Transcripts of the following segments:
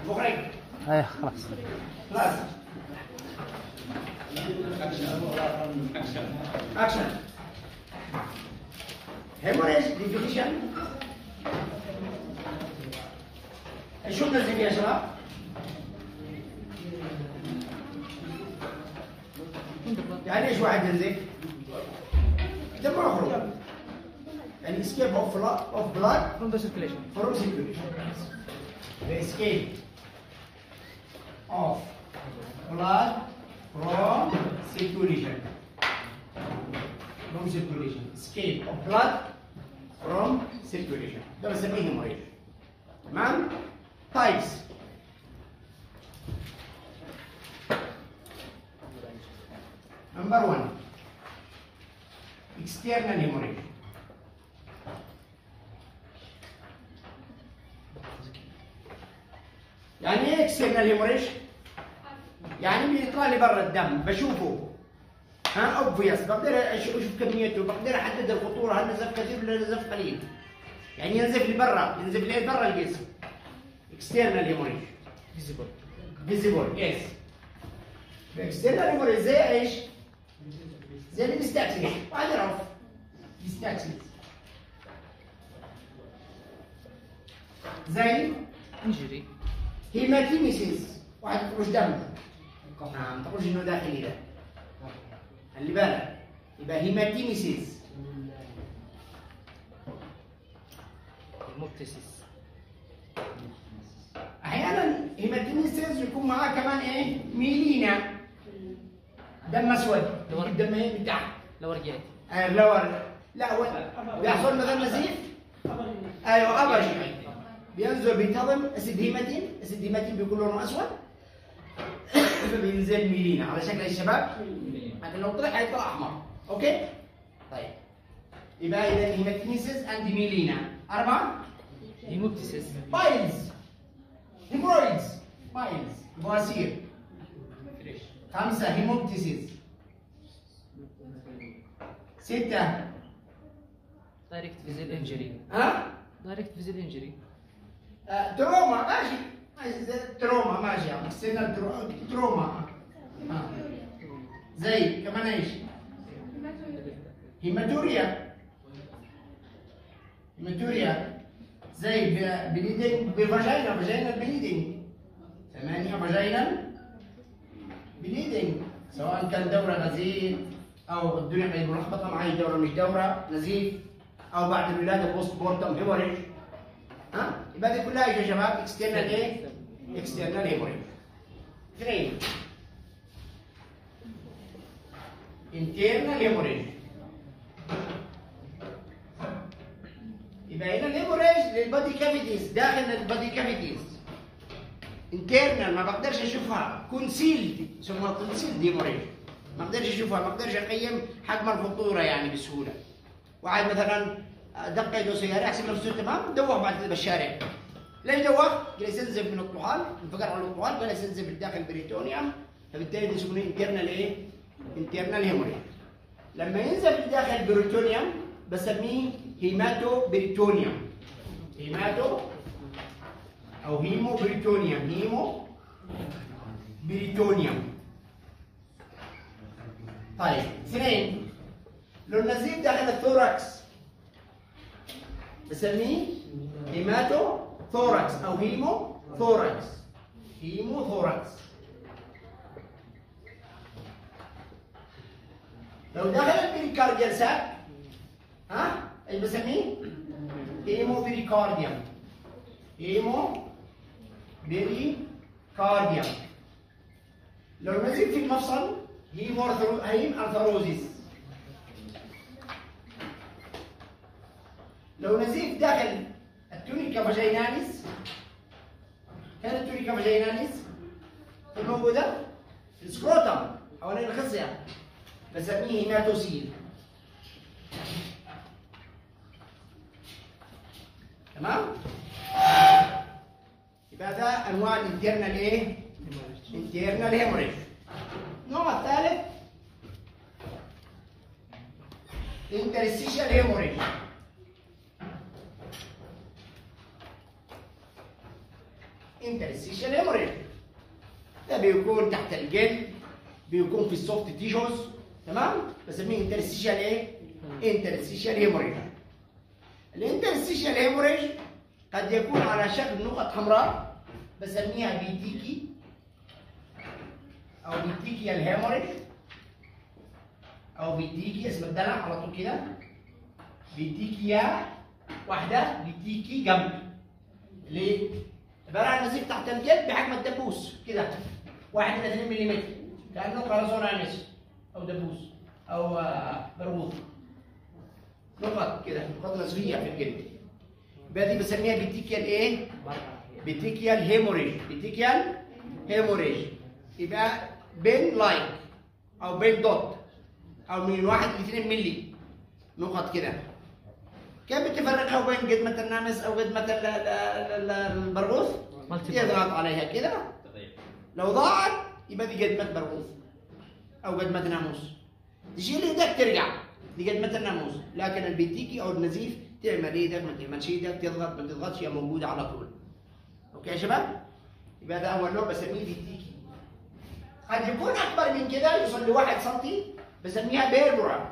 مخرج ايه خلاص خلاص اكشن هيموريج ديفينيشن شو بنزل يا شباب؟ يعني ايش واحد ينزل؟ دم يخرج يعني escape of blood of blood from the circulation from circulation. The escape of blood from circulation. From circulation. Escape of blood from circulation. ده بنسميه هيموريج. تمام؟ types. Number one. External hemorrhage. يعني ايه اكسترنال هيموريج؟ يعني بيطلع لي برا الدم بشوفه ها اوبفيس بقدر أش- اشوف كميته بقدر احدد الخطوره هل نزف كثير ولا نزف قليل يعني ينزف لي برا ينزف لي برا الجسم اكسترنال هيموريج visible فيزيبل يس الاكسترنال هيموريج زي ايش؟ زي الديستاكسيس واحد يعرف ديستاكسيس زي injury هيماتيميسيس واحد يخرج دم نعم تخرج انه داخلي ده خلي بالك يبقى هيماتيميسيس hemoptysis احيانا هيماتيميسيس يكون معاه كمان ايه ميلينا دم اسود دور. الدم ايه من تحت lower gate آه لور لا هو بيحصل له دم نزيف ايوه ابري بينزل بينتظم اسيد هيماتين اسيد هيماتين بيكون لونه اسود فبينزل ميلينا على شكل الشباب لكن لو طلع هيطلع احمر اوكي طيب يبقى اذا هيماتيميسيس اند ميلينا اربعه hemoptysis بايلز هيمورويدز بايلز بواسير خمسه هيموبتيسيس سته direct visual injury ها direct visual injury آه، تروما ماشي ماشي زي تروما ماشي يعني اكسترنال تروما آه. زي كمان ايش؟ هيماتوريا هيماتوريا زي بليدنج بفاجينا فاجينا بليدنج ثمانية فاجينا بليدنج سواء كان دورة نزيف أو الدنيا كانت ملخبطة معي دورة مش دورة نزيف أو بعد الولادة بوست بورتم هيموريج ها يبقى دي كلها ايش يا شباب اكسترنال ايه؟ اكسترنال هيموريج اثنين internal hemorrhage يبقى هنا الهيموريج للبادي كافيتيز داخل البادي كافيتيز internal ما بقدرش اشوفها كونسيلد يسموها كونسيلد هيموريج ما اقدرش اشوفها ما اقدرش اقيم حجم الخطوره يعني بسهوله واحد مثلا دق يده سياره يحسب نفسه تمام دوخ بعد كده بالشارع ليش دوخ؟ جالس ينزف من الطحال انفجر على الطحال جالس ينزف داخل البريتونيوم فبالتالي ده يسمونه انترنال ايه؟ انترنال هيموريج لما ينزل داخل البريتونيوم بسميه هيماتو بريتونيوم هيماتو او هيمو بريتونيوم هيمو بريتونيوم طيب اثنين لو النزيف داخل الثوركس بسميه هيماتو ثوركس او هيمو ثوركس هيمو ثوركس لو دخل البريكارديال ساك ها ايش بسميه؟ هيمو بريكارديوم هيمو بريكارديوم لو نزل في المفصل هيمو هيم ارثروزيس لو نزيف داخل التونيكا فاجيناليس كان التونيكا فاجيناليس الموجودة في السكروتم حوالين الخصية بسميه هيماتوسيل تمام؟ يبقى ده انواع الانترنال ايه؟ انترنال هيموريج النوع الثالث interstitial hemorrhage انترستيشال هيموريج ده بيكون تحت الجلد بيكون في السوفت تيشوز تمام بسميه انترستيشال ايه انترستيشال هيموريج الانترستيشال هيموريج قد يكون على شكل نقط حمراء بسميها بيتيكي او بيتيكي الهيموريج او بيتيكي اسم الدلع على طول كده بيتيكي يا واحده بيتيكي جنب ليه؟ عباره عن نزيف تحت الجلد بحجم الدبوس كده 1 الى 2 ملم كانه قراصون عنس او دبوس او آه، برغوث نقط كده نقط نزفيه في الجلد يبقى دي بسميها بيتيكيال ايه؟ بيتيكيال هيموريج بيتيكيال هيموريج يبقى بين لاين او بين دوت او من 1 ل 2 ملي نقط كده كيف بتفرقها بين قدمة الناموس او قدمة ال- ال- ال- البرغوث؟ Multiple. يضغط عليها كده لو ضاعت يبقى دي قدمة برغوث او قدمة ناموس تشيل ايدك ترجع دي قدمة الناموس لكن البيتيكي او النزيف تعمل ايدك ما تعملش ايدك تضغط ما تضغطش هي موجودة على طول اوكي يا شباب؟ يبقى ده اول نوع بسميه بيتيكي قد يكون اكبر من كده يوصل لواحد سنتي بسميها بيربورا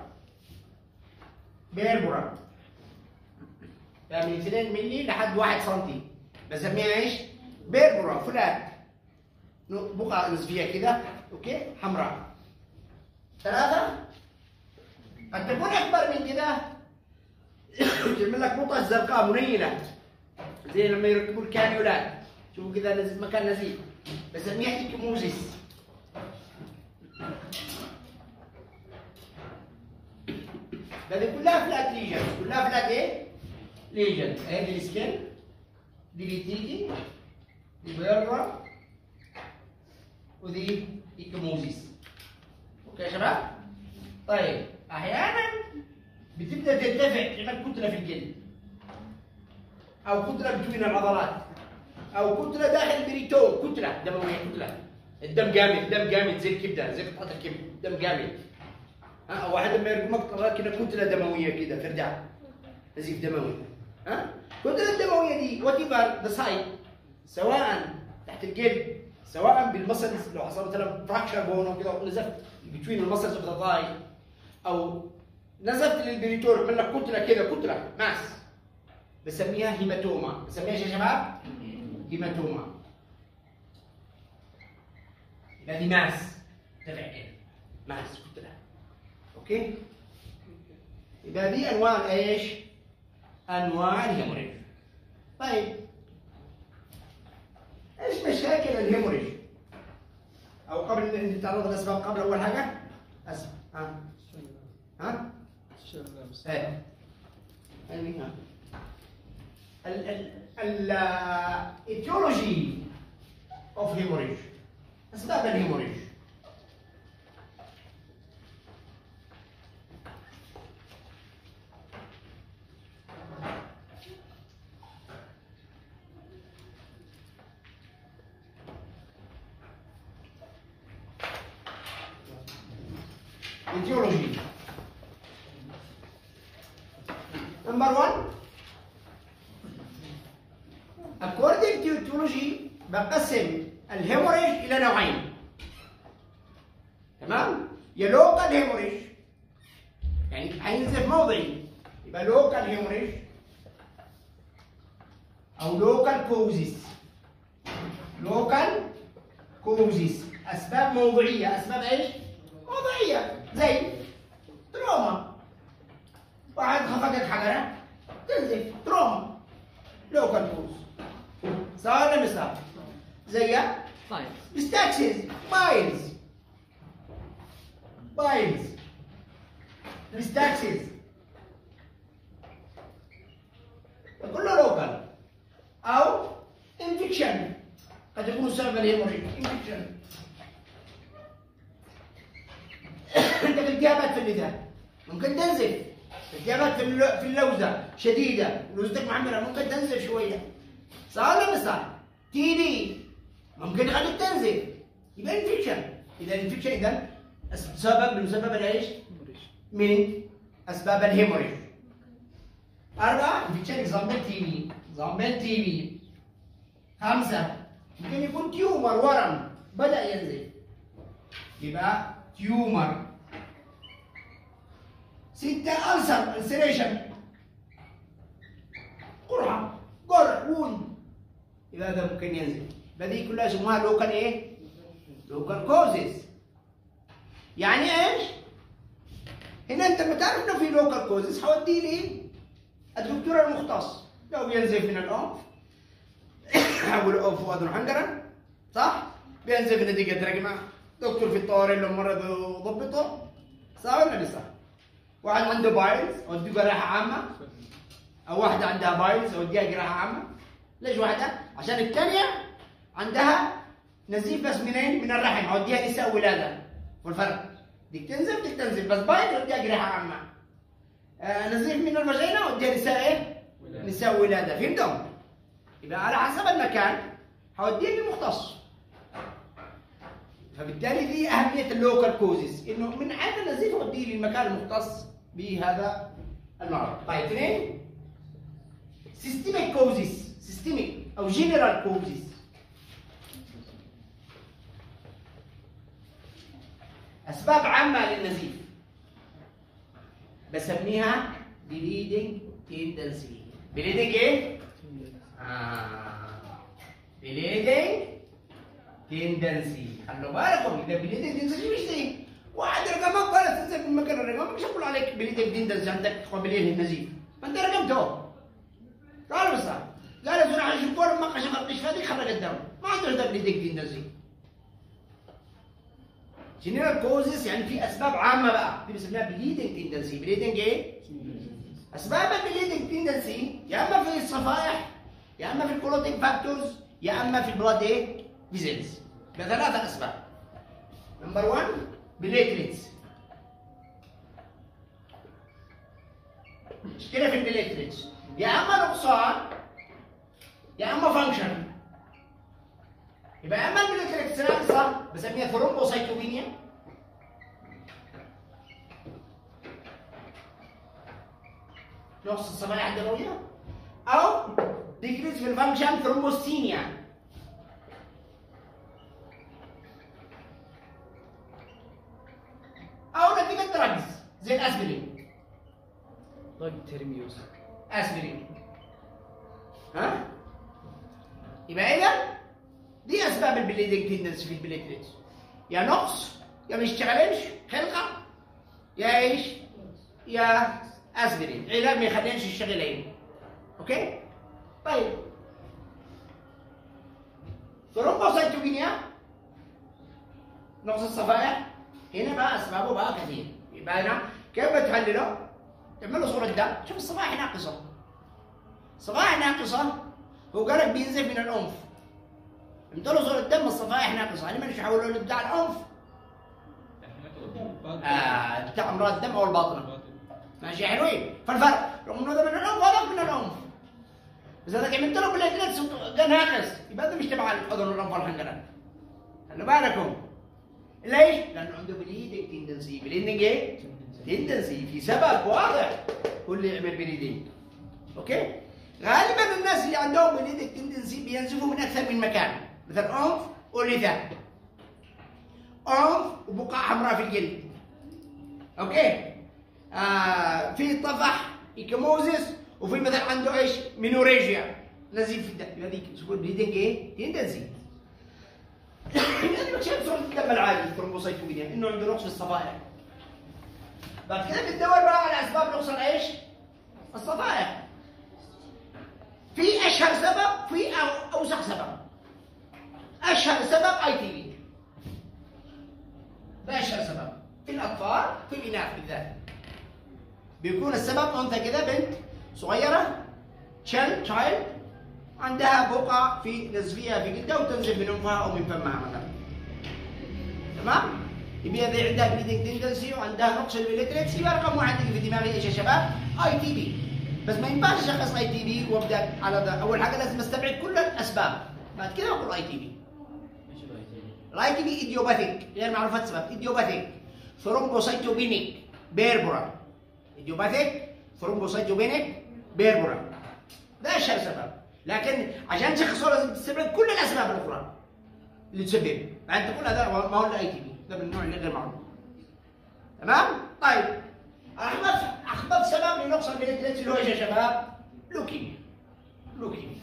بيربورا يعني من 2 مللي لحد 1 سنتي بسميها ايش؟ بيربورا فلات بقعة نسبية كده اوكي حمراء ثلاثة قد تكون أكبر من كده تعمل لك نقطة زرقاء منيلة زي لما يركبوا الكانيولات شوفوا كده نزيف مكان نزيف بسميها ايكيموزيس هذه كلها فلات ليجن كلها فلات ايه؟ ليجن هذه السكن دي بتيجي دي بيرة ودي ايكيموزيس اوكي يا شباب؟ طيب احيانا بتبدا ترتفع تعمل كتله في الجلد او كتله بين العضلات او كتله داخل البريتون كتله دمويه كتله الدم جامد دم جامد زي الكبده زي قطعه الكبد دم جامد ها واحد لما يرقمك ترى كده كتله دمويه كده فردع نزيف دموي ها الكتله الدمويه دي وات ايفر ذا سايد سواء تحت الجلد سواء بالمسلز لو حصل مثلا فراكشر بون او كده ونزفت بتوين المسلز اوف ذا ثاي او نزفت للبريتون عمل لك كتله كده كتله ماس بسميها هيماتوما بسميها ايش يا شباب؟ هيماتوما يبقى دي ماس تبع كده ماس كتله اوكي يبقى دي انواع ايش؟ انواع الهيموريج طيب ايش مشاكل الهيموريج؟ او قبل ان نتعرض للاسباب قبل اول حاجه اسف ها ها؟ ايه ايوه ها. ال ال ال ايتيولوجي اوف هيموريج اسباب الهيموريج etiology. Number one, according to etiology بقسم الهيموريج إلى نوعين. تمام؟ يا لوكال هيموريج يعني هينزف موضعي يبقى لوكال هيموريج أو لوكال كوزيس. لوكال كوزيس أسباب موضعية، أسباب إيش؟ موضعية زي تروما واحد خفقت حجرة تنزف تروما لوكال كوز صار ولا مش صار؟ زي طيب مستاكسيس بايلز بايلز مستاكسيس كله لوكال او انفكشن قد يكون سبب الهيموريج انفكشن انت التهابات في اللسان ممكن تنزف التهابات في اللو- في اللوزه شديده لوزتك معمره ممكن تنزف شويه صار ولا مش صار؟ تي بي ممكن يخليك تنزف يبقى انفكشن اذا الانفكشن اذا سبب من مسبب الايش؟ من اسباب الهيموريج أربعة انفكشن اكزامبل تي بي اكزامبل تي بي خمسة ممكن يكون تيومر ورم بدا ينزل يبقى تيومر ستة ألسر انسريشن قرحة قرح وون يبقى هذا ممكن ينزل هذه كلها اسمها لوكال ايه؟ لوكال كوزز يعني ايش؟ هنا انت لما تعرف انه في لوكال كوزز حوديه لي الدكتور المختص لو بينزف من الانف حقول انف واذن حنجره صح؟ بينزف نتيجه رقمه دكتور في الطوارئ لو مرض ضبطه صح ولا مش صح؟ واحد عنده بايلز اوديه جراحه عامه او واحده عندها بايلز اوديها جراحه عامه ليش واحده؟ عشان الثانيه عندها نزيف بس منين؟ من الرحم اوديها نساء ولاده والفرق ديك تنزف ديك تنزف بس بايلز اوديها جراحه عامه آه نزيف من الفاجينا اوديها نساء ايه؟ نساء ولاده فهمتم؟ يبقى على حسب المكان هوديه للمختص فبالتالي دي اهميه اللوكال كوزز انه من عين النزيف اوديه للمكان المختص بهذا المرض. طيب اثنين سيستميك كوزز سيستميك او جنرال كوزز اسباب عامه للنزيف بسميها بليدنج تندنسي بليدنج ايه؟ بليدنج تندنسي خلوا بالكم اذا بليدنج تندنسي مش زي واحد رقمك قال تنزل من مكان الرقم مش هقول عليك بليدنج تندنسي عندك قابليه للنزيف ما انت رقمته قال بس قال زول عايش الكور ما قش ما قش فادي خرج الدم ما عنده ده بليدنج تندنسي جنرال كوزز يعني في اسباب عامه بقى دي بنسميها بليدنج تندنسي بليدنج ايه؟ اسباب البليدنج تندنسي يا اما في الصفائح يا اما في الكلوتيك فاكتورز يا اما في البلاد ايه؟ فيزلز بثلاثة اسباب نمبر 1 بليتلتس مشكلة في البليتلتس يا اما نقصان يا اما فانكشن يبقى يا اما البليتلتس ناقصة بسميها ثرومبوسايتوبينيا نقص الصفائح الدموية أو decrease في الفانكشن ثرومبوستينيا أو نتيجة دراجز زي الأسبرين طيب ترميوس أسبرين ها؟ يبقى إذا دي أسباب البليدنج تندنس في البليتلتس يا نقص يا ما يشتغلش خلقة يا إيش؟ يا أسبرين علاج ما يخلينش يشتغلين أوكي؟ طيب ثرومبوسايتوبينيا نقص الصفائح هنا بقى اسبابه بقى كثير يبقى هنا كيف بتحلله؟ تعمل صورة دم شوف الصفائح ناقصة صفائح ناقصة هو قالك بينزف من الأنف عملت له صورة دم الصفائح ناقصة أنا مانيش حولوا له بتاع الأنف آه بتاع أمراض الدم أو الباطنة ماشي حلوين فالفرق رغم انه ده من الأنف وهذاك من الأنف بس هذاك عملت له بليتلتس ده ناقص يبقى ده مش تبع الأذن والأنف والحنجرة خلوا بالكم ليش؟ لأنه عنده بليدنج تندنسي بليدنج إيه؟ تندنسي في سبب واضح هو اللي يعمل بليدنج أوكي؟ غالبا الناس اللي عندهم بليدنج تندنسي بينزفوا من أكثر من مكان مثل أنف ولثة أنف وبقع حمراء في الجلد أوكي؟ آه في طفح إيكيموزيس وفي مثلا عنده ايش؟ مينوريجيا نزيف في الدم هذيك تقول بليدنج ايه؟ تندنسي يعني بتشوف صورة الدم العادي الثرومبوسايتوبينيا انه عنده نقص في الصفائح بعد كده بتدور بقى على اسباب نقص الايش؟ الصفائح في اشهر سبب في أو اوسخ سبب اشهر سبب اي تي بي ده اشهر سبب في الاطفال في الاناث بالذات بيكون السبب انثى كده بنت صغيره تشايلد تشايلد عندها بقع في نزفيه في جلدها وتنزل من انفها او من فمها مثلا تمام يبقى اذا عندها بليدنج تندنسي وعندها نقص البليتريكس يبقى رقم واحد اللي في دماغي ايش يا شباب؟ اي تي بي بس ما ينفعش اشخص اي تي بي وابدا على ده اول حاجه لازم استبعد كل الاسباب بعد كده اقول اي تي بي الاي تي بي ايديوباثيك غير معروفه سبب ايديوباثيك ثرومبوسايتوبينيك بيربورا ايديوباثيك ثرومبوسايتوبينيك بيربورا ده اشهر سبب لكن عشان تشخصه لازم تستبعد كل الاسباب الاخرى اللي تسبب بعد تقول هذا ما هو الاي تي بي ده من النوع اللي غير معروف تمام طيب اخبث اخبث سبب لنقص البليتلتس اللي هو ايش يا شباب لوكيميا لوكيميا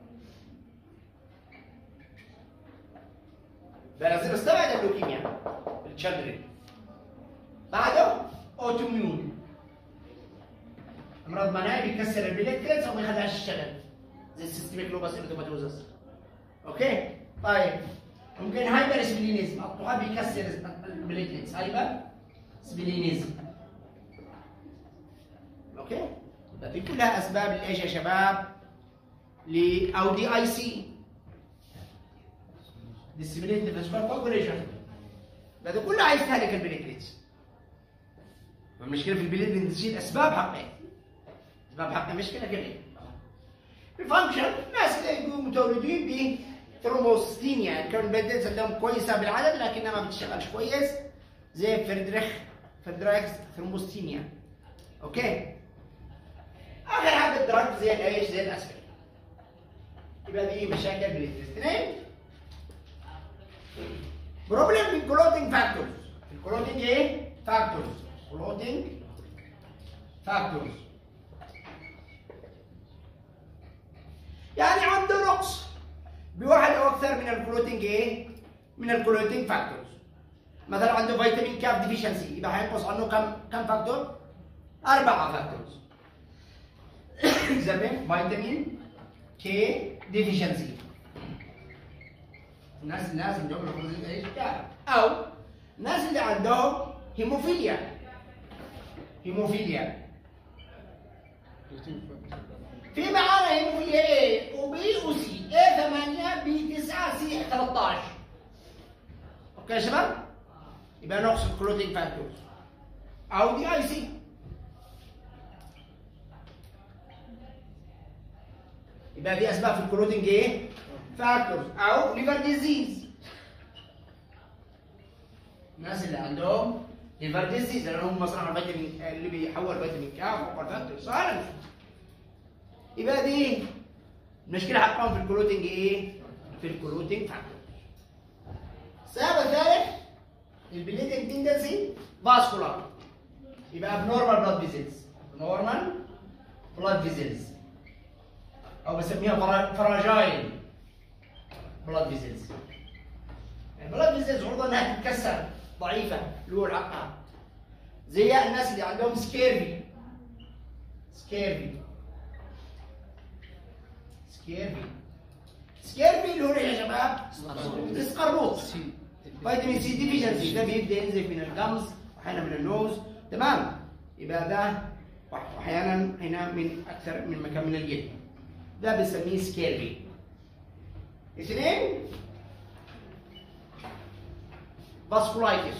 فلازم نستبعد اللوكيميا التشدري بعده اوتوميون امراض مناعي بيكسر البليتلتس او ما يخليهاش تشتغل زي السيستميك لوباس اريثوماتوزس اوكي طيب ممكن هايبر سبلينيزم الطحال بيكسر البليتلتس هايبر سبلينيزم اوكي دي كلها اسباب لايش يا شباب ل او دي اي سي disseminated vascular coagulation ده كله عايز تهلك البليتلتس المشكله في البليتلت تشيل اسباب حقها اسباب حقها مشكله كبيره الفانكشن الناس اللي يكونوا متولدين بثرومبوستينيا يعني كان البليتلتس عندهم كويسه بالعدد لكنها ما بتشتغلش كويس زي فردريخ فردريخ ثرومبوستينيا اوكي اخر حاجه الدراج زي الايش زي الاسبرين يبقى دي مشاكل بالبليتلتس اثنين بروبلم في الكلوتنج فاكتورز الكلوتنج ايه فاكتورز كلوتنج فاكتورز يعني عنده نقص بواحد او اكثر من الكلوتنج ايه من الكلوتنج فاكتورز مثلا عنده فيتامين كاف ديفيشنسي يبقى هينقص عنه كم كم فاكتور اربعه فاكتورز زي فيتامين كي ديفيشنسي الناس الناس اللي عندهم ايش او الناس اللي عندهم هيموفيليا هيموفيليا في معانا هيموفيليا A وبي وسي A 8 B 9 C 13 اوكي يا شباب يبقى نقص الكلوتينج فاكتورز او دي اي سي يبقى في اسباب في الكلوتينج ايه فاكتورز او ليفر ديزيز الناس اللي عندهم ليفر ديزيز لان هم مصنع الفيتامين اللي بيحول فيتامين كاف وفاكتور سالنس يبقى دي المشكله حقهم في الكلوتنج ايه؟ في الكلوتنج فاكتور السبب الثالث البليدنج تندنسي فاسكولار يبقى بنورمال بلاد فيزلز نورمال بلاد فيزلز او بسميها فراجايل بلاد فيزلز البلاد فيزلز عرضه انها تتكسر ضعيفه اللي هو العقه زي الناس اللي عندهم سكيرفي سكيرفي سكيرفي سكيرفي اللي هو إيه يا شباب اسقربوط فيتامين سي ديفيشنسي ده بيبدا ينزل من الجمز واحيانا من النوز تمام يبقى ده واحيانا هنا من اكثر من مكان من الجلد ده بنسميه سكيرفي اثنين فاسكولايتس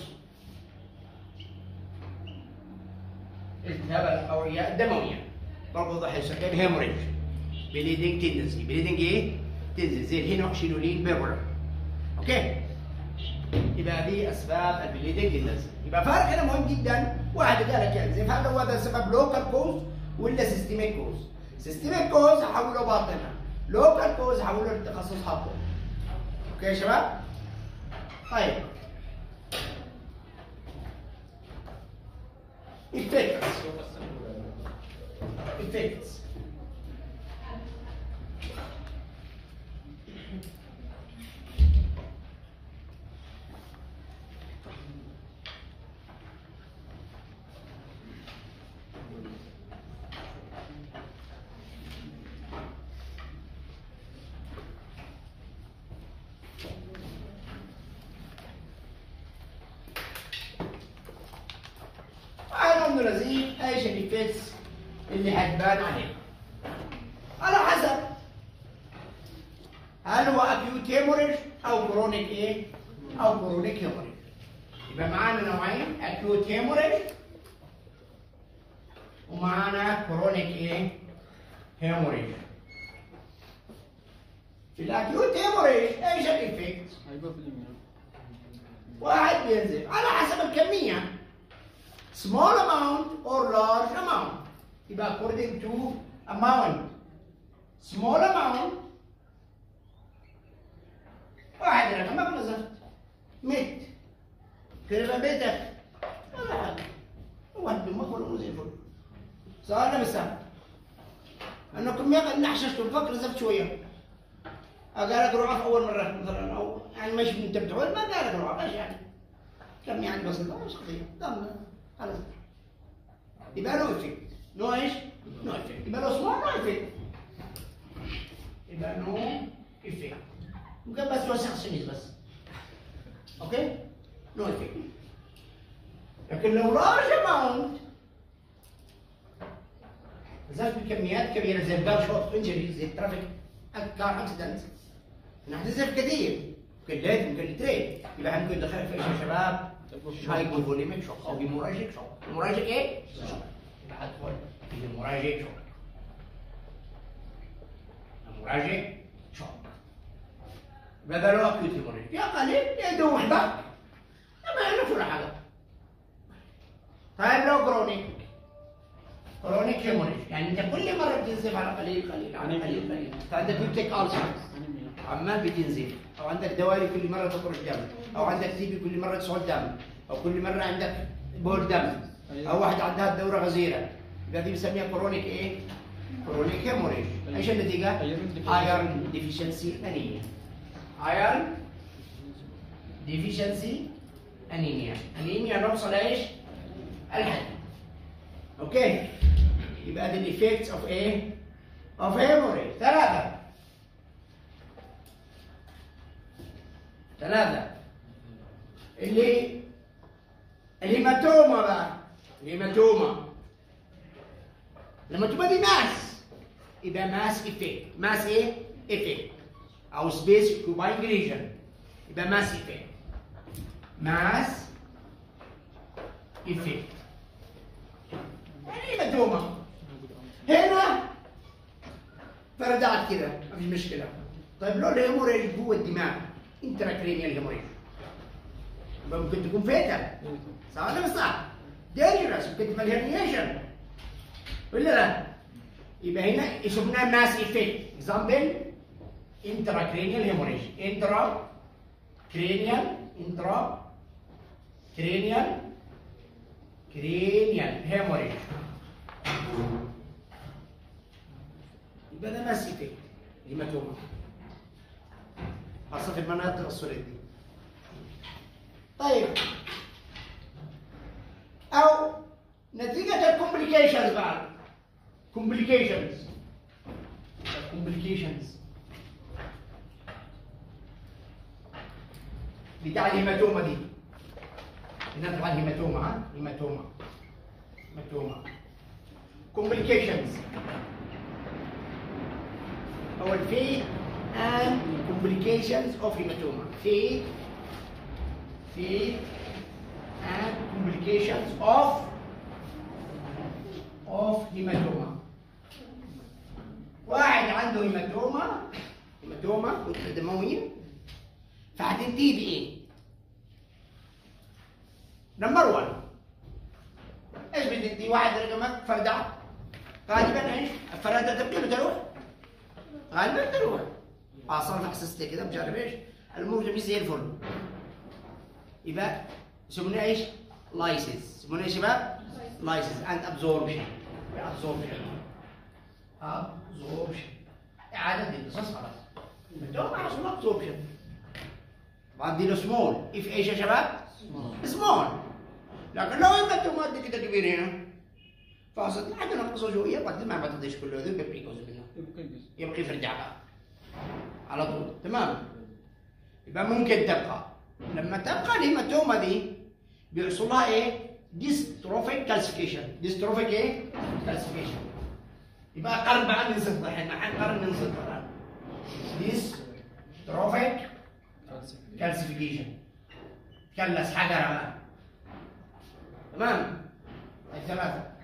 التهاب الاورياء الدمويه برضه ده هيسبب هيموريج بليدنج تندنسي بليدنج ايه؟ تندنسي زي الهينوكسينولين بيرولر اوكي يبقى دي اسباب البليدنج تندنسي يبقى فرق هنا مهم جدا واحد قال لك يعني زي هل هو ده سبب لوكال كوز ولا سيستميك كوز؟ سيستميك كوز هحوله باطنه لوكال كوز هحوله للتخصص حقه اوكي يا شباب؟ طيب effects effects عنده نزيف ايش الافكتس اللي هتبان عليه على حسب هل هو اكيوت هيموريج او كرونيك ايه او كرونيك هيموريج يبقى معانا نوعين اكيوت هيموريج ومعانا كرونيك ايه هيموريج في الاكيوت هيموريج ايش الافكت واحد بينزل على حسب الكميه small amount or large amount يبقى according to amount small amount واحد رقمك نزلت مت كده بيتك ولا حاجه واحد دماغ ولا مو زي الفل صار ولا مش صار؟ انكم يا اخي نحششتوا الفقر زفت شويه قال لك روح اول مره مثلا او يعني مش انت بتقول ما قال لك روح ايش يعني؟ كم يعني بسيطه مش قضيه ضمن خلاص يبقى له افكت نو ايش؟ نو افكت يبقى له سمول نو افكت يبقى نو افكت ممكن بس توسع السميز بس اوكي؟ نو افكت لكن لو لارج اماونت بالذات بكميات كبيره زي الجار شوت انجري زي الترافيك كار اكسيدنت نحتسب كثير ممكن ليت ممكن تريد يبقى ممكن ندخل في ايش يا شباب؟ هايبو فوليميك شوك او هيموراجيك شوك هيموراجيك ايه؟ شوك يبقى هدخل في هيموراجيك شوك هيموراجيك شوك بدل اكيوت هيموراجيك يا قليل يا دوح بك ما يعرفوا ولا حاجه طيب لو كرونيك كرونيك هيموريج يعني انت كل مره بتنزف على قليل قليل على قليل قليل انت عندك بيبتيك السر عمال بتنزف او عندك دوالي كل مره تخرج دم او عندك تيبي كل مره تسعد دم او كل مره عندك بول دم او واحد عندها الدوره غزيره يبقى دي بنسميها كرونيك ايه؟ كرونيك هيموريج ايش النتيجه؟ ايرون ديفيشنسي انيميا ايرون ديفيشنسي انيميا انيميا نقص ايش؟ الحديد اوكي يبقى دي الايفكتس اوف ايه؟ اوف هيموريج ثلاثة ثلاثة اللي الهيماتوما بقى الهيماتوما لما تبقى دي ماس يبقى ماس ايفكت ماس ايه؟ ايفكت او سبيس كوباين ليجن يبقى ماس ايفكت ماس ايفكت يعني هيماتوما هنا فردعت كده ما في مشكله طيب لو الهيموريج جوه الدماغ انتراكرينيال هيموريج ممكن تكون فيتا صح ولا مش صح؟ دينجرس ممكن تبقى هيرنيشن ولا لا؟ يبقى هنا يسمونها ماس ايفكت اكزامبل انتراكرينيال هيموريج انترا كرينيال انترا كرينيال كرينيال هيموريج يبقى ده ماس ايفكت هيماتوما خاصة في المناطق السورية دي طيب أو نتيجة الكومبليكيشنز بعد كومبليكيشنز كومبليكيشنز بتاع الهيماتوما دي هنا طبعا هيماتوما ها هيماتوما هيماتوما كومبليكيشنز أول في and complications of hematoma. Fate, fate and complications of of hematoma. واحد عنده هيماتوما هيماتوما كتلة دموية فهتنتهي بإيه؟ نمبر 1 ايش بتنتهي؟ واحد رقمك فردع غالبا ايش؟ الفرادة تبقى بتروح غالبا تروح اصلا حسست كده مش عارف ايش الامور جميل زي الفل يبقى يسمونها ايش؟ لايسيس يسمونها ايش يا شباب؟ لايسيس اند ابزوربشن ابزوربشن ابزوربشن اعاده الامتصاص خلاص الدواء ما حصل ابزوربشن طبعا دي له سمول اف ايش يا شباب؟ سمول لكن لو انت ماده كده كبير هنا فاصل حتى نقصه شويه بعدين ما بتضيش كله هذول بيبقى جزء منه يبقى في رجعها على طول تمام يبقى ممكن تبقى لما تبقى الهيماتوما دي بيحصل لها ايه؟ ديستروفيك كالسيفيكيشن ديستروفيك ايه؟ كالسيفيكيشن يبقى قرن بقى من صفر احنا الحين قرن من صفر الان ديستروفيك كالسيفيكيشن كلس حجر بقى تمام الثلاثة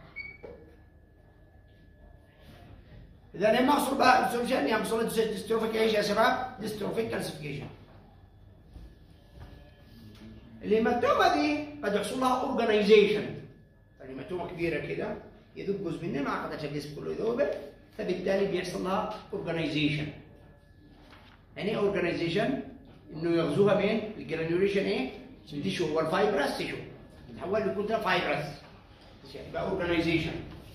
إذا لما أحصل بقى السولوشن يحصل ديستروفيك إيش يا شباب؟ ديستروفيك كالسيفيكيشن. الهيماتوما دي قد يحصل لها اورجانيزيشن. الهيماتوما كبيرة كده يدق جزء منها ما قدرش الجسم كله يذوبه فبالتالي بيحصل لها اورجانيزيشن يعني ايه اورجانيزيشن؟ انه يغزوها مين؟ الجرانيوليشن ايه؟ تيشو هو الفايبرس تيشو تحول لكل ده فايبرس يبقى اورجانيزيشن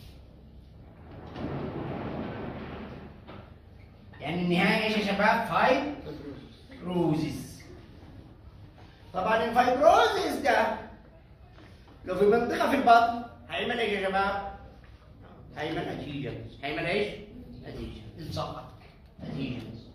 يعني النهايه ايش يا شباب؟ فايبروزيس طبعا الفايبروزيس ده لو في منطقه في البطن هيعمل ايش يا شباب؟ هيعمل ادهيجنز هيعمل ايش؟ ادهيجنز التصقط ادهيجنز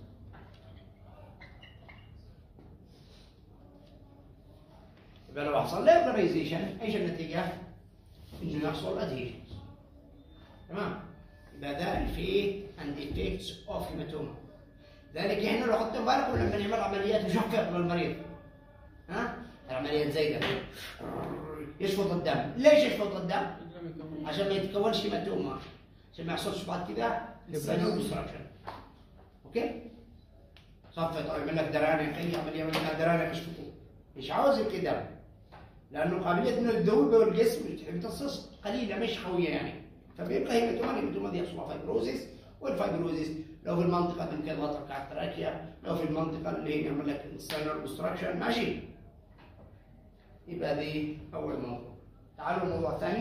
يبقى لو حصل له اورجانيزيشن ايش النتيجه؟ انه يحصل ادهيجنز تمام؟ يبقى ده الفيت اند افكتس اوف هيماتوما ذلك احنا لو خدتوا بالكم لما نعمل عمليات مشقق للمريض ها؟ العمليات زي ده يشفط الدم ليش يشفط الدم؟ عشان ما يتكونش هيماتوما عشان ما يحصلش بعد كده سينال اوبستراكشن اوكي؟ صفت او يعمل لك درانه اي عمليه يعمل لك درانه يشفطه مش عاوز كده لانه قابليه انه الذوبه والجسم بتصص قليله مش قويه يعني فبيبقى هيماتوما الهيماتوما دي يحصل فايبروزيس والفايبروزيس لو في المنطقه ممكن يضغط لك على التراكيا لو في المنطقه اللي هي يعمل لك السينال اوبستراكشن ماشي يبقى دي اول موضوع تعالوا الموضوع الثاني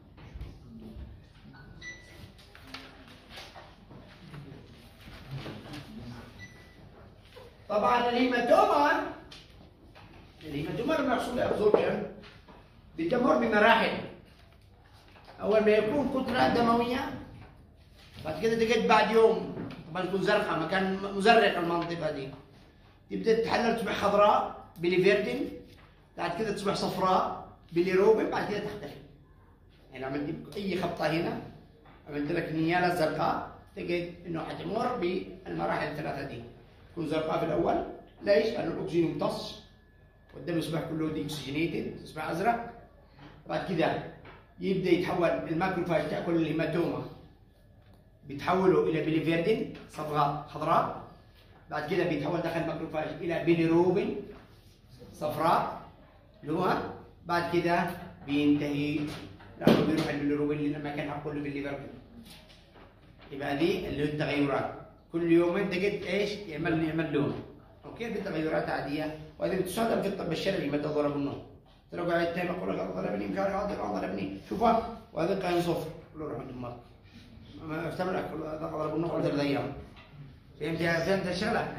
طبعا الهيماتوما الهيماتوما لما يحصل لها ابزوربشن بتمر بمراحل اول ما يكون كتله دمويه بعد كده تجد بعد يوم طبعا تكون زرقاء مكان مزرق المنطقه دي تبدا تتحلل تصبح خضراء بليفيردين بعد كده تصبح صفراء بليروبين بعد كده تختفي يعني عملت لك اي خبطه هنا عملت لك نياله زرقاء تجد انه حتمر بالمراحل الثلاثه دي تكون زرقاء في الاول ليش؟ لانه الاكسجين يمتص والدم يصبح كله دي اكسجينيتد يصبح ازرق بعد كده يبدا يتحول الماكروفاج تاكل الهيماتوما بيتحولوا الى بيليفيردين صبغه خضراء بعد كده بيتحول داخل الماكروفاج الى بيليروبين صفراء لونها بعد كده بينتهي لانه بيروح البيليروبين للمكان حقه اللي بالليفربين يبقى دي اللي هي التغيرات كل يومين تجد ايش يعمل يعمل لون اوكي دي تغيرات عاديه وهذه بتستخدم في الطب الشرعي متى ضرب النوم تلقى قاعد تاني يقول لك ضربني مش عارف هذا ضربني شوفها وهذا كان صفر قول له روح عند امك ما افتهم لك ضرب النوم قلت له ايام فهمت فهمت الشغله؟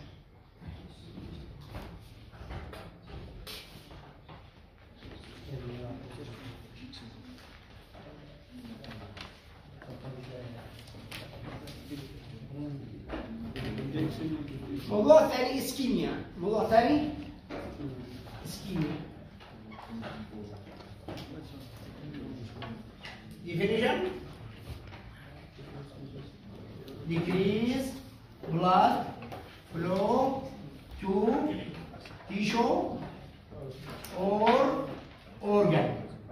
موضوع ثاني اسكيميا موضوع ثاني اسكيميا definition decrease blood flow to tissue or organ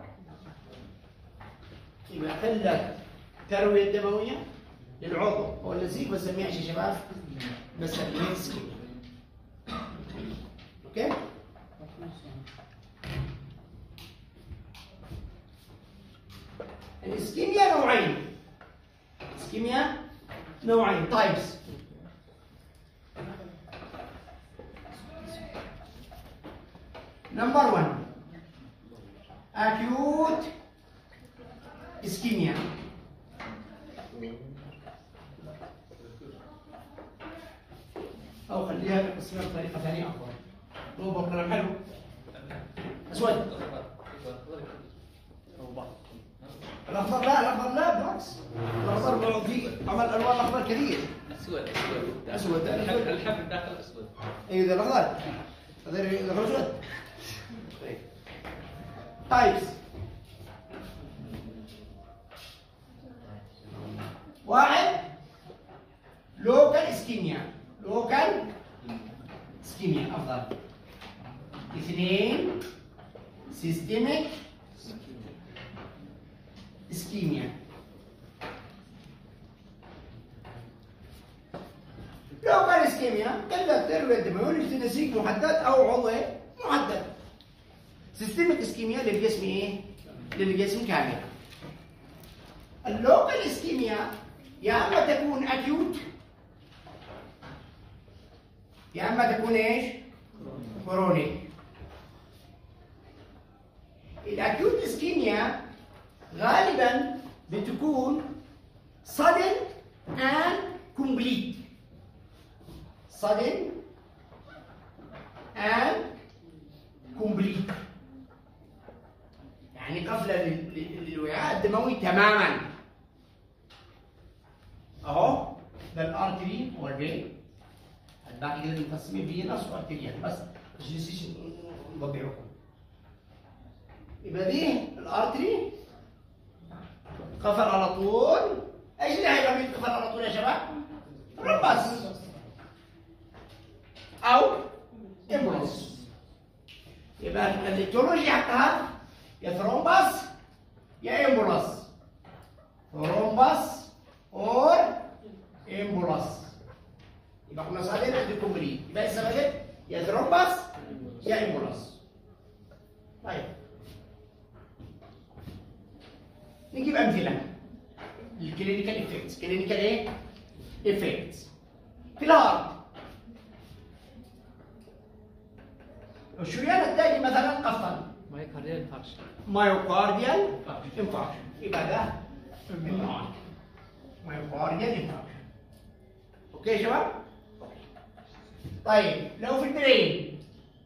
يبقى قلة التروية الدموية للعضو هو النسيج بسميه يا شباب بسميه اسكيميا اوكي الاسكيميا نوعين اسكيميا نوعين تايبس نمبر 1 acute ischemia او خليها اسمها بطريقه ثانيه افضل مو بكلام حلو اسود الاخضر لا الاخضر لا بالعكس الاخضر في عمل الوان الاخضر كثير اسود اسود أسود. الحبل الحبل داخل اسود ايوه ده الاخضر هذا الاخضر اسود تايبس واحد لوكال اسكيميا لوكال اسكيميا افضل اثنين سيستميك اسكيميا لوكال اسكيميا قلة تروية الدموية نسيج محدد او عضو محدد سيستميك اسكيميا للجسم ايه؟ للجسم كامل اللوكال اسكيميا يا اما تكون اكيوت يا اما تكون ايش؟ كرونيك الاكيوت اسكيميا غالبا بتكون sudden and complete sudden and complete يعني قفله لل- لل- للوعاء الدموي تماما اهو ده الارتري والفين الباقي كده مقسمين فينس وارتريال بس جيسيش نوضح لكم يبقى دي الارتري قفل على طول ايش اللي هيبقى بيتقفل على طول يا شباب؟ ربس او امبولس يبقى الاتيولوجي حقها يا ثرومبس يا امبولس ثرومبس اور امبولس يبقى احنا صادق عندكم بريد يبقى السبب يا ثرومبس يا امبولس طيب نجيب امثله للكلينيكال افكتس كلينيكال ايه؟ افكتس في الهارت الشريان التالي مثلا قفل مايكارديال انفاركشن مايوكارديال انفاركشن يبقى ده امنعان مايوكارديال انفاركشن اوكي يا شباب؟ طيب لو في البرين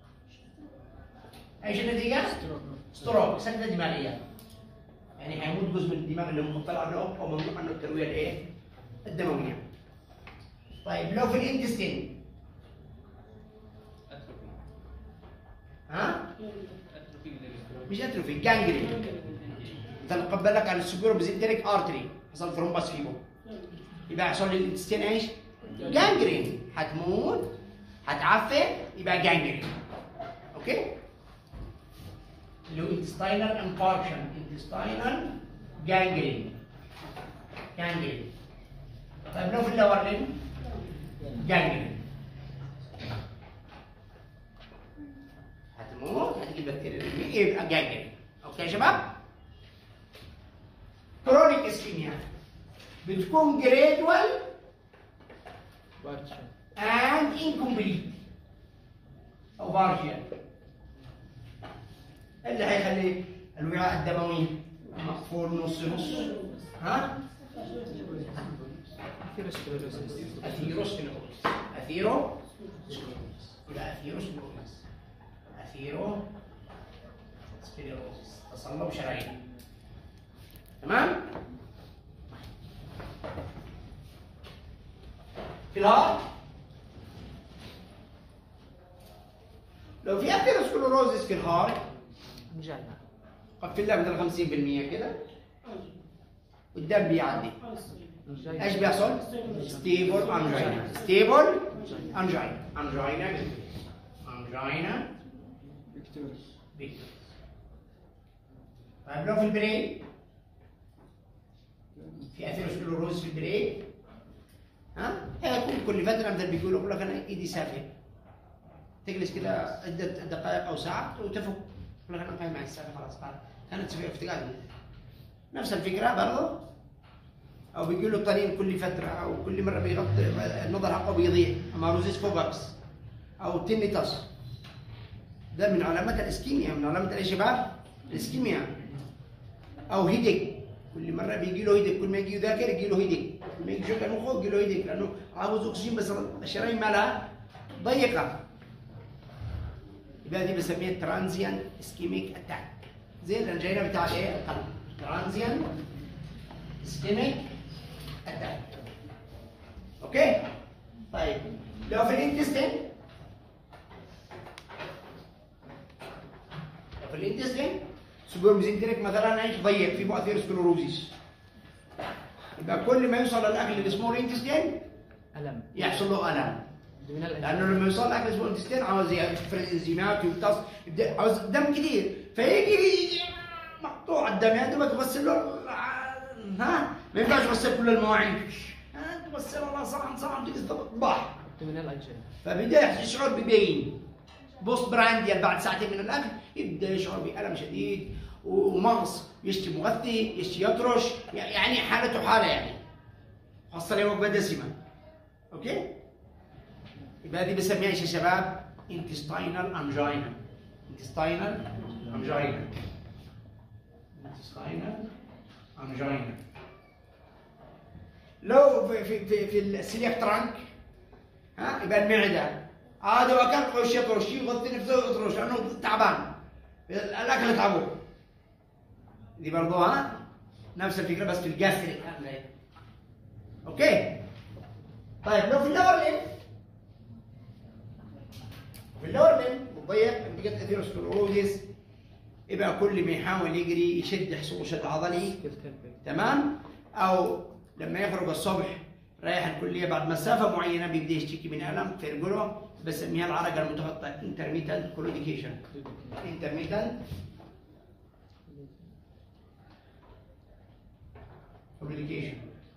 ايش النتيجه؟ ستروك سكتة دماغية يعني هيموت جزء من الدماغ اللي مطلع عنه او ممنوع عنه التروية الايه؟ الدموية طيب لو في الانتستين اتروفي ها؟ اتروفي للستروك. مش اتروفي جانجرين انت اللي قبلك على السكور بزنتريك ارتري حصل ثرومبس فيبو يبقى يحصل لي الانتستين ايش؟ جانجرين هتموت هتعفن يبقى جانجرين اوكي؟ اللي هو intestinal infarction intestinal gangrene gangrene طيب لو في اللور لين gangrene هتموت هتجيب بكتيريا يبقى gangrene اوكي يا شباب كرونيك اسكيميا بتكون gradual بارشل and incomplete او partial اللي هيخلي الوعاء الدموي مقفول نص نص ها ثيروسكليروسيس اثيروسكليروز اثيرو يبقى اثيروسكليروز اثيرو سكليروز تصلب شرايين تمام في الهارت لو في اثيروسكليروزس في الهارت انجينا قفل لها مثل 50% كده والدم بيعدي انجينا ايش بيحصل؟ ستيبل انجينا ستيبل انجينا انجينا انجينا فيكتوريس فيكتوريس طيب لو في البرين في اثيروسكلوروز في البرين ها هيكون كل فتره مثل بيقولوا يقول لك انا ايدي سافله تجلس كده عده دقائق او ساعه وتفك يقول لك انا قايم مع السافه خلاص تعال كانت في افتقاد نفس الفكره برضه او بيقولوا الطريق كل فتره او كل مره بيغطي النظر حقه بيضيع اماروزيس فوباكس او تينيتاس ده من علامات الاسكيميا من علامات ايه يا شباب؟ الاسكيميا او هيدك كل مره بيجي له هيدك كل ما يجي يذاكر يجي له هيدك كل ما يجي يشغل مخه يجي له هيدك لانه عاوز اكسجين بس الشرايين مالها ضيقه يبقى دي بسميها ترانزيان اسكيميك اتاك زي الانجينا بتاع ايه؟ القلب ترانزيان اسكيميك اتاك اوكي؟ طيب لو في الانتستين في الانتستين سوبر ميزنتريك مثلا ايش ضيق في مؤثير سكلوروزيس يبقى كل ما يوصل الاكل اللي اسمه الانتستين الم يحصل له الم من الانجينا لانه لما يوصل الاكل اسمه الانتستين عاوز يفرز انزيمات ويمتص يبدا عاوز دم كثير فيجي مقطوع الدم يعني تبغى تغسل له ها ما ينفعش تغسل كل المواعين ها تغسل والله صحن صحن تجلس تطبخ من الانجينا فبدا يشعر ببين بوست برانديال بعد ساعتين من الاكل يبدا يشعر بالم شديد ومغص يشتي مغثي يشتي يطرش يعني حالته حاله يعني حصل لي وجبه دسمه اوكي يبقى دي بسميها ايش يا شباب intestinal angina intestinal angina intestinal angina لو في في في, في السليك ترانك ها يبقى المعده هذا واكل قرش قرش يغطي نفسه ويطرش لانه تعبان الاكل تعبه دي برضو ها نفس الفكره بس في الجاستريك اوكي طيب لو في اللور لين في اللور لين مضيق نتيجه اثيروسكلوروزيس يبقى كل ما يحاول يجري يشد حصول شد عضلي تمام او لما يخرج الصبح رايح الكليه بعد مسافه معينه بيبدا يشتكي من الم في رجله بسميها العرقه المتقطعه intermittent claudication intermittent communication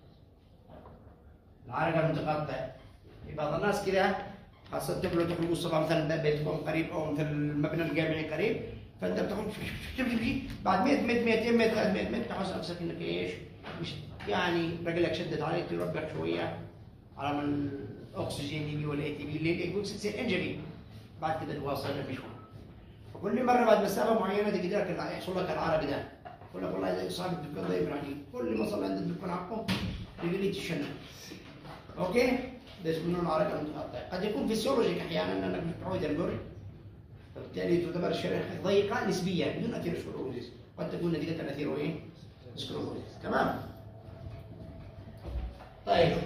العرقه المتقطعه بعض الناس كده خاصة تبلغ تخرجوا الصبح مثلا بيتكم قريب او مثل المبنى الجامعي قريب فانت بتاخد بعد 100 100 200 متر 300 متر تحس نفسك انك ايش مش يعني رجلك شدت عليك تربك شويه على ما الاكسجين يجي والاي تي بي اللي يقول تصير انجري بعد كده تواصل المشوار فكل مره بعد مسافه معينه تجي لك يحصل لك العرق ده يقول لك والله اذا صاحب الدكان ضيق عليك كل ما صلى عند الدكان حقه يجي لي تشنع اوكي ده اسمه العرق المتقطع قد يكون فيسيولوجيك احيانا انك متعود الجري فبالتالي تعتبر الشريحه ضيقه نسبيا بدون اثيروسكلوروزيس قد تكون نتيجه الاثيرو ايه؟ سكلوروزيس تمام طيب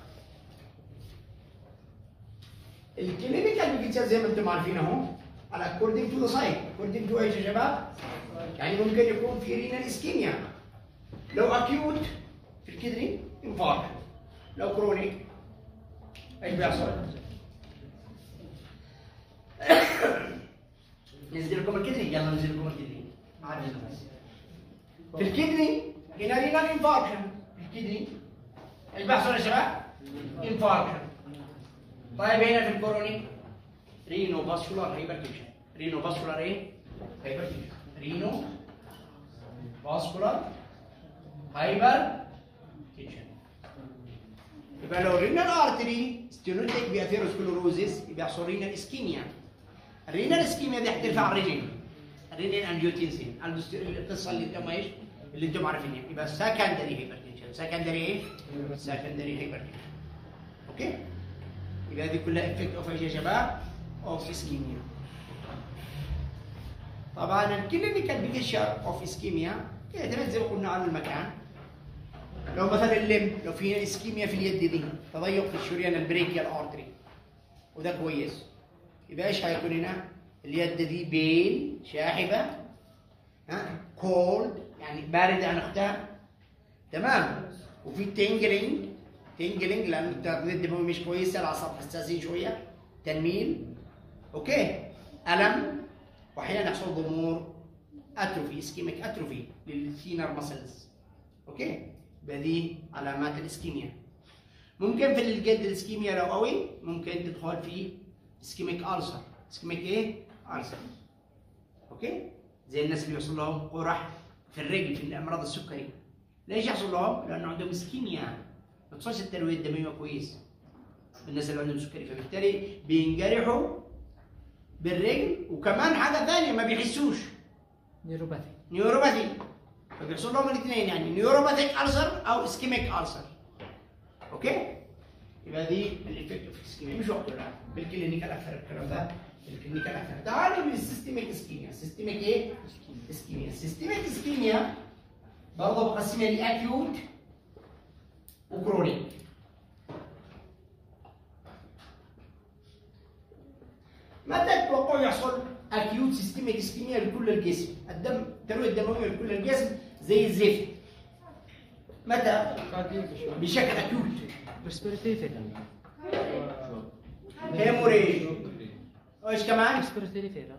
الكلينيكال بيكتشر زي ما انتم عارفين اهو على according to the site according to ايش يا شباب؟ يعني ممكن يكون في رينال اسكيميا لو اكيوت في الكدني انفاركت لو كرونيك ايش بيحصل؟ ننزل لكم الكدني يلا ننزل لكم الكدني ما عاد في الكدني هنا رينال انفاركشن في الكدني ايش بيحصل يا شباب؟ انفاركشن طيب هنا في الكوروني رينو فاسكولار هايبرتنشن رينو فاسكولار ايه؟ هايبرتنشن رينو فاسكولار هايبر تنشن يبقى لو رينال ارتري ستينوتيك باثيروسكلوروزيس يبقى يحصل رينال اسكيميا الرينال اسكيميا دي هترفع على الرينين الرينين انجيوتنسين القصه اللي انتم ايش؟ اللي انتم عارفينها يبقى سكندري هايبرتنشن سكندري ايه؟ سكندري هايبرتنشن اوكي؟ يبقى دي كلها افكت اوف ايش يا شباب؟ اوف اسكيميا طبعا الكلينيكال بيكشر اوف اسكيميا يعتمد زي ما قلنا على المكان لو مثلا اللم لو في اسكيميا في اليد دي تضيق في الشريان البريكيال ارتري وده كويس يبقى ايش هيكون هنا؟ اليد دي بين شاحبه ها كولد يعني بارده عن اختها تمام وفي تنجلينج تنجلينج لان التغذيه الدموي مش كويسه الاعصاب حساسين شويه تنميل اوكي الم واحيانا يحصل ضمور اتروفي اسكيميك اتروفي للثينر مسلز اوكي يبقى دي علامات الاسكيميا ممكن في الجلد الاسكيميا لو قوي ممكن تدخل في اسكيميك ألسر اسكيميك ايه؟ ألسر اوكي زي الناس اللي يحصل لهم قرح في الرجل في الامراض السكري ليش يحصل لهم؟ لانه عندهم اسكيميا ما تصلش الترويه الدمويه كويس الناس اللي عندهم سكري فبالتالي بينجرحوا بالرجل وكمان حاجه ثانيه ما بيحسوش نيوروباثي نيوروباثي فبيحصل لهم الاثنين يعني نيوروباثيك ألسر او اسكيميك ألسر اوكي يبقى دي الافكت اوف اسكيميا مش وقته الان بالكلينيكال اكثر الكلام ده بالكلينيكال اكثر تعالوا بالسيستميك اسكيميا سيستميك ايه؟ اسكيميا سيستميك اسكيميا برضه بقسمها لاكيوت وكرونيك متى تتوقعوا يحصل اكيوت سيستميك اسكيميا لكل الجسم الدم الترويه الدمويه لكل الجسم زي الزفت متى بشكل اكيوت ريسبيرتي فيلر هيموريج وايش كمان ريسبيرتي فيلر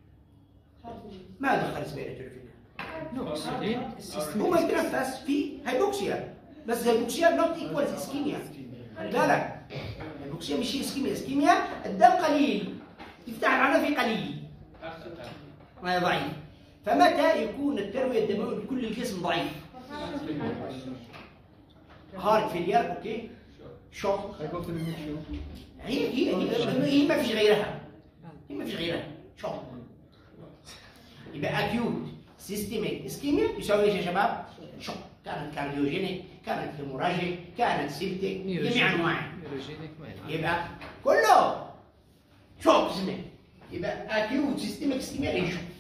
ما دخل سبيريتوري فيها نو اكسجين هو يتنفس في هايبوكسيا بس هايبوكسيا نوت ايكوالز اسكيميا خلي بالك هايبوكسيا مش هي اسكيميا اسكيميا الدم قليل تفتح العنفي قليل ما هي ضعيف فمتى يكون الترويه الدمويه لكل الجسم ضعيف هارت فيلير اوكي شوك I got an issue. هي هي هي, هي ما فيش غيرها هي ما فيش غيرها شوك يبقى اكيوت سيستميك اسكيميا يساوي ايش يا شباب؟ شوك كانت كارديوجينيك كانت هيموراجيك كانت سيبتيك جميع انواعها نيوروجينيك ما يلعب يبقى كله شوك اسمه يبقى اكيوت سيستميك اسكيميا ليه شوك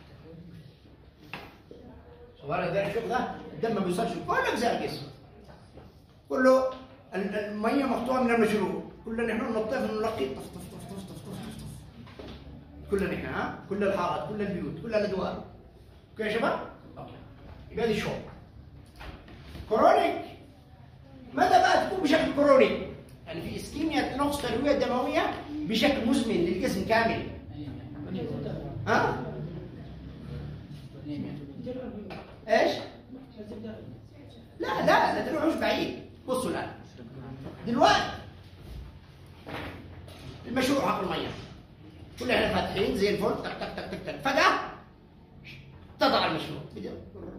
صباح ده الشوك ده الدم ما بيوصلش كل اجزاء الجسم كله ال- الميه مقطوعه من المجروح كلنا نحن نطيف نلقي طف طف طف طف طف طف طف كلنا نحن ها كل الحارات كل البيوت كل الادوار اوكي يا شباب؟ أوكي. يبقى دي شوك كرونيك متى بقى تكون بشكل كروني؟ يعني في اسكيميا نقص التهويه الدمويه بشكل مزمن للجسم كامل ها؟ ايش؟ لا لا لا تروحوش بعيد بصوا الان دلوقتي المشروع حق الميه كل احنا فاتحين زي الفل تك تك تك تك تك فجاه تضع المشروع بدأ.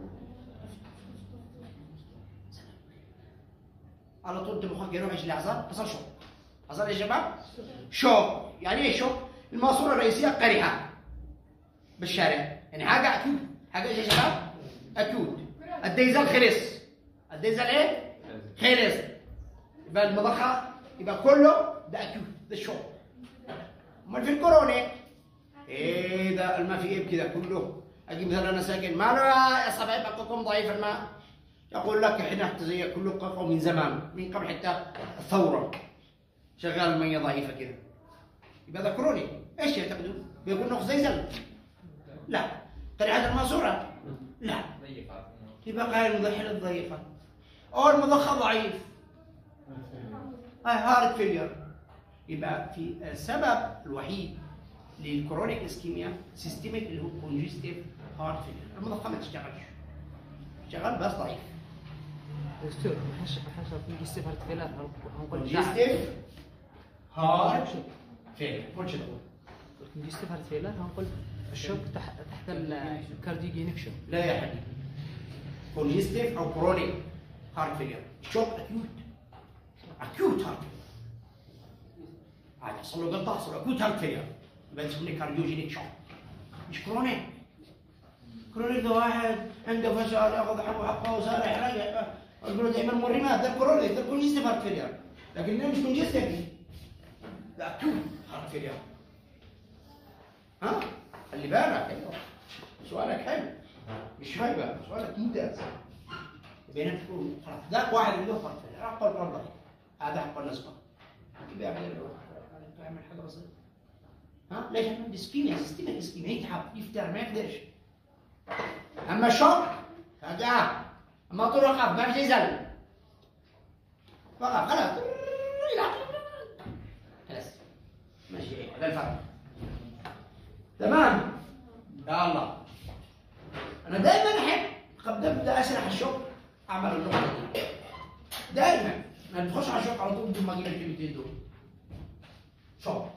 على طول انت مخك يروح ايش اللي حصل؟ حصل شوك حصل ايه يا شباب؟ شوك يعني ايه شوك؟ الماسوره الرئيسيه قرحه بالشارع يعني حاجه اكيوت حاجه ايش يا شباب؟ اكيوت الديزل خلص الديزل ايه؟ خلص يبقى المضخه يبقى كله ده اكيوت ده شوك امال في الكورونا ايه ده الماء في ايه كده كله اجي مثلا انا ساكن ما له يا صبايب حقكم ضعيف الماء يقول لك احنا زي كله قطعوا من زمان من قبل حتى الثوره شغال الميه ضعيفه كده يبقى ده كروني ايش يعتقدون؟ بيقول نقص زي زلمه لا قريحه الماسوره لا يبقى قال المضحيه الضعيفه او المضخه ضعيف هاي هارت فيلير يبقى في السبب الوحيد للكرونيك اسكيميا سيستميك اللي هو كونجستيف هارت فيلير المضخه ما تشتغلش شغال بس ضعيف دكتور ما حش ما حش في جستيف ارتفيلات هنقول كونجستيف هارت فيلير قلت شنو جستيف ارتفيلات هنقول الشوك تحت تحت الكارديجينيك شوك لا يا حبيبي كونجستيف او كرونيك هارت فيلير شوك اكيوت اكيوت هارت فيلير هذا يحصل له قطع يحصل اكيوت هارت فيلير يبقى يسمونه كارديوجينيك شوك مش كرونيك كرونيك ده واحد عنده فشل ياخذ حبه حقه وصار يحرق يقولوا دائما مريمات ده كرونيك ده كونجستيف هارت فيلير لكن ده مش كونجستيف ده اكيوت هارت فيلير ها خلي بالك ايوه سؤالك حلو مش هيبه سؤالك ممتاز بينك تقول خلاص ذاك واحد اللي له فرق حق الرضا هذا حق النسبه يبقى يعمل يعمل حاجه بسيطه ها ليش؟ ديسكيميا سيستميك ديسكيميا يتعب يفتر ما يقدرش اما الشوك فجاه اما طول وقف ما في زي زل وقف خلاص يلعب خلاص ماشي هذا الفرق تمام يا الله انا دائما احب قبل ابدا اشرح الشوك اعمل النقطه دي دائما ما تخش على الشوك على طول بدون ما اجيب الكلمتين دول شوك